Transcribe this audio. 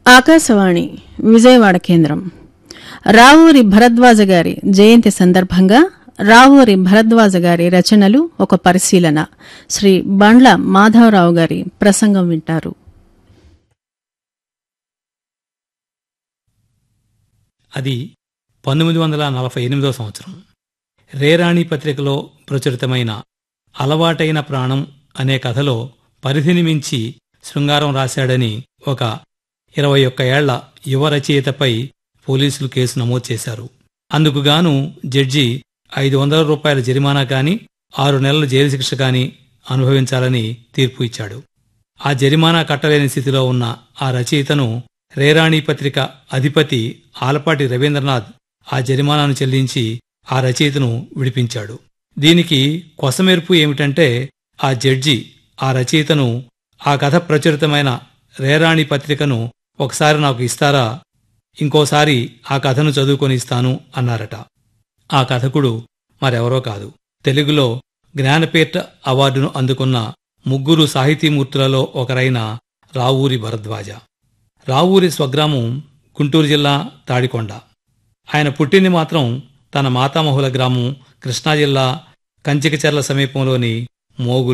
ఆకాశవాణి విజయవాడ కేంద్రం రావూరి భరద్వాజ గారి జయంతి సందర్భంగా రావూరి భరద్వాజ గారి రచనలు ఒక పరిశీలన శ్రీ బండ్ల మాధవరావు గారి ప్రసంగం వింటారు అది పంతొమ్మిది వందల నలభై ఎనిమిదో సంవత్సరం రేరాణి పత్రికలో ప్రచురితమైన అలవాటైన ప్రాణం అనే కథలో పరిధిని మించి శృంగారం రాశాడని ఒక ఇరవై ఒక్క ఏళ్ల యువ రచయితపై పోలీసులు కేసు నమోదు చేశారు అందుకుగాను జడ్జి ఐదు వందల రూపాయల జరిమానా కాని ఆరు నెలల జైలు శిక్ష కాని అనుభవించాలని తీర్పు ఇచ్చాడు ఆ జరిమానా కట్టలేని స్థితిలో ఉన్న ఆ రచయితను రేరాణి పత్రిక అధిపతి ఆలపాటి రవీంద్రనాథ్ ఆ జరిమానాను చెల్లించి ఆ రచయితను విడిపించాడు దీనికి కొసమెరుపు ఏమిటంటే ఆ జడ్జి ఆ రచయితను ఆ కథ ప్రచురితమైన రేరాణి పత్రికను ఒకసారి నాకు ఇస్తారా ఇంకోసారి ఆ కథను చదువుకొని ఇస్తాను అన్నారట ఆ కథకుడు మరెవరో కాదు తెలుగులో జ్ఞానపీఠ అవార్డును అందుకున్న ముగ్గురు సాహితీమూర్తులలో ఒకరైన రావూరి భరద్వాజ రావూరి స్వగ్రామం గుంటూరు జిల్లా తాడికొండ ఆయన పుట్టింది మాత్రం తన మాతామహుల గ్రామం కృష్ణా జిల్లా కంచికచెర్ల సమీపంలోని మోగులు